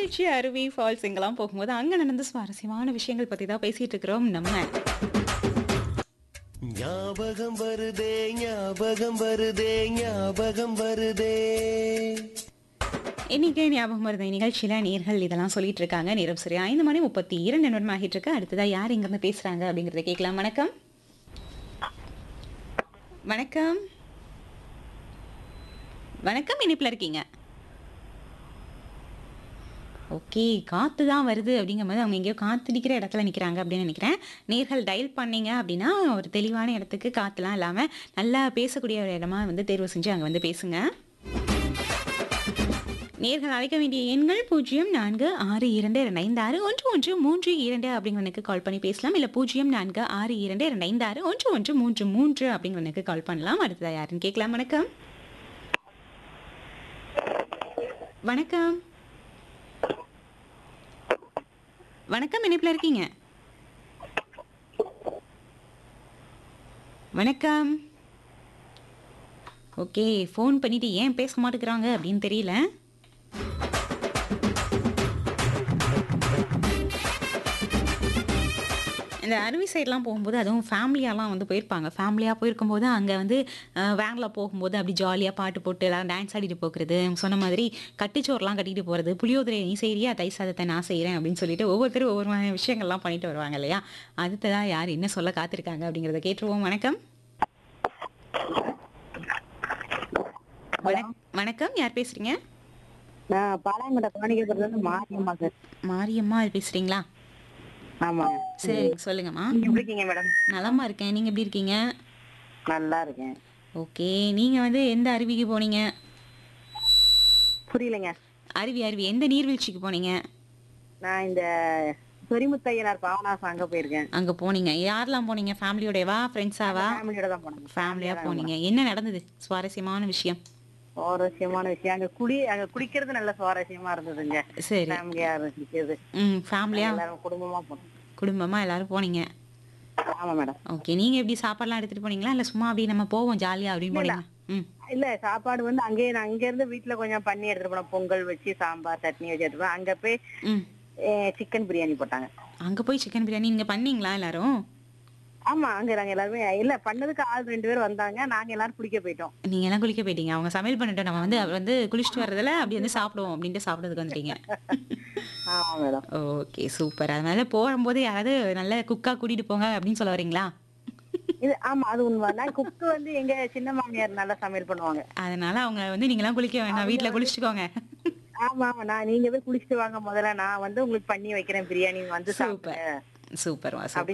நீர்வீழ்ச்சி, அருவி, ஃபால்ஸ் இங்கெல்லாம் போகும்போது, அங்க நடந்த சுவாரஸ்யமான விஷயங்கள் பத்தி தான் பேசிட்டு இருக்கிறோம் நம்ம. ஞாபகம் வருதே ஞாபகம் வருதே ஞாபகம் வருதே இன்னைக்கு ஞாபகம் வருது நிகழ்ச்சியில நேர்கள் இதெல்லாம் சொல்லிட்டு இருக்காங்க. நேரம் சரியா 5 மணி 32 நிமிடம் ஆகிட்டு இருக்கு. அடுத்ததா யார் இங்க இருந்து பேசுறாங்க அப்படிங்கறத கேட்கலாம். வணக்கம். வணக்கம். வணக்கம் இணைப்புல இருக்கீங்க. ஓகே. காத்து தான் வருது அப்படிங்கும்போது அவங்க எங்கேயோ காத்தடிக்கிற இடத்துல நிக்கிறாங்க அப்படின்னு நினைக்கிறேன். நேர்கள் டயல் பண்ணீங்க அப்படின்னா ஒரு தெளிவான இடத்துக்கு காத்துலாம் இல்லாம நல்லா பேசக்கூடிய ஒரு இடமா வந்து தேர்வு செஞ்சு அங்க வந்து பேசுங்க. நேர்கள் அழைக்க வேண்டிய எண்கள் பூஜ்ஜியம் நான்கு ஆறு இரண்டு இரண்டு ஐந்து ஆறு ஒன்று ஒன்று மூன்று இரண்டு அப்படிங்கிறனுக்கு கால் பண்ணி பேசலாம் இல்லை பூஜ்ஜியம் நான்கு ஆறு இரண்டு இரண்டு ஐந்து ஆறு ஒன்று ஒன்று மூன்று மூன்று அப்படிங்கிறனுக்கு கால் பண்ணலாம் அடுத்ததா யாருன்னு கேட்கலாம் வணக்கம் வணக்கம் வணக்கம் இணைப்பில் இருக்கீங்க வணக்கம் ஓகே ஃபோன் பண்ணிட்டு ஏன் பேச மாட்டேங்கிறாங்க அப்படின்னு தெரியல இந்த அருவி சைட்லாம் போகும்போது அதுவும் ஃபேமிலியாலாம் வந்து போயிருப்பாங்க ஃபேமிலியாக போயிருக்கும்போது அங்கே வந்து வேனில் போகும்போது அப்படி ஜாலியாக பாட்டு போட்டு எல்லாம் டான்ஸ் ஆடிட்டு போகிறது சொன்ன மாதிரி கட்டிச்சோறுலாம் கட்டிட்டு போகிறது புளியோதரை நீ செய்கிறியா தை சாதத்தை நான் செய்கிறேன் அப்படின்னு சொல்லிட்டு ஒவ்வொருத்தரும் ஒவ்வொரு மாதிரி விஷயங்கள்லாம் பண்ணிட்டு வருவாங்க இல்லையா அடுத்ததான் யார் என்ன சொல்ல காத்திருக்காங்க அப்படிங்கிறத கேட்டுருவோம் வணக்கம் வணக்- வணக்கம் யார் பேசுறீங்க நான் பாளையங்கோட்டை காணிக்கப்புறத்துல இருந்து மாரியம்மா சார் மாரியம்மா பேசுறீங்களா ஆமாங்க சரி சொல்லுங்கம்மா நீங்க எப்படி இருக்கீங்க மேடம் நலமா இருக்கேன் நீங்க எப்படி இருக்கீங்க நல்லா இருக்கேன் ஓகே நீங்க வந்து எந்த அருவிக்கு போனீங்க புரியலைங்க அருவி அருவி எந்த நீர்வீழ்ச்சிக்கு போனீங்க நான் இந்த சொரிமுத்தையனார் பாவனாசம் அங்க போயிருக்கேன் அங்க போனீங்க யாரெல்லாம் போனீங்க ஃபேமிலியோடவா ஃப்ரெண்ட்ஸாவா ஃபேமிலியோட தான் போனேன் ஃபேமிலியா போனீங்க என்ன நடந்தது சுவாரஸ்யமான விஷயம் சுவாரஸ்யமான விஷயம் அங்க குடி அங்க குடிக்கிறது நல்ல சுவாரஸ்யமா இருந்ததுங்க சரி ஃபேமிலியா குடிக்கிறது ம் ஃபேமிலியா எல்லாரும் குடும்பமா போனோம் குடும்பமா எல்லாரும் போனீங்க ஆமா மேடம் ஓகே நீங்க எப்படி சாப்பாடுலாம் எடுத்துட்டு போனீங்களா இல்ல சும்மா அப்படி நம்ம போவோம் ஜாலியா அப்படின்னு போனீங்க ம் இல்ல சாப்பாடு வந்து அங்கேயே நான் அங்க இருந்து வீட்டுல கொஞ்சம் பண்ணி எடுத்துட்டு போனோம் பொங்கல் வச்சு சாம்பார் சட்னி வச்சு எடுத்துட்டு போனோம். அங்க போய் ம் சிக்கன் பிரியாணி போட்டாங்க அங்க போய் சிக்கன் பிரியாணி நீங்க பண்ணீங்களா எல்லாரும் ஆமா அங்க நாங்க எல்லாருமே இல்ல பண்ணதுக்கு ஆள் ரெண்டு பேர் வந்தாங்க நாங்க எல்லாரும் குளிக்க போயிட்டோம் நீங்க எல்லாம் குளிக்க போயிட்டீங்க அவங்க சமையல் பண்ணிட்டோம் நம்ம வந்து அவர் வந்து குளிச்சுட்டு வர்றதுல அப்படி வந்து சாப்பிடுவோம் அப்படின்ட்டு சாப்பிடறதுக்கு வந்துட்டீங்க ஆமா மேடம் ஓகே சூப்பர் அதனால போகும்போது யாராவது நல்ல குக்கா கூட்டிட்டு போங்க அப்படின்னு சொல்ல வரீங்களா இது ஆமா அது உண்மைதான் குக்கு வந்து எங்க சின்ன மாமியார் நல்லா சமையல் பண்ணுவாங்க அதனால அவங்க வந்து நீங்களாம் குளிக்க வேண்டாம் வீட்ல குளிச்சுக்கோங்க ஆமா ஆமா நான் நீங்க போய் குளிச்சுட்டு வாங்க முதல்ல நான் வந்து உங்களுக்கு பண்ணி வைக்கிறேன் பிரியாணி வந்து சூப்பர் சாப்பிடுங்க சூப்பர் அப்படி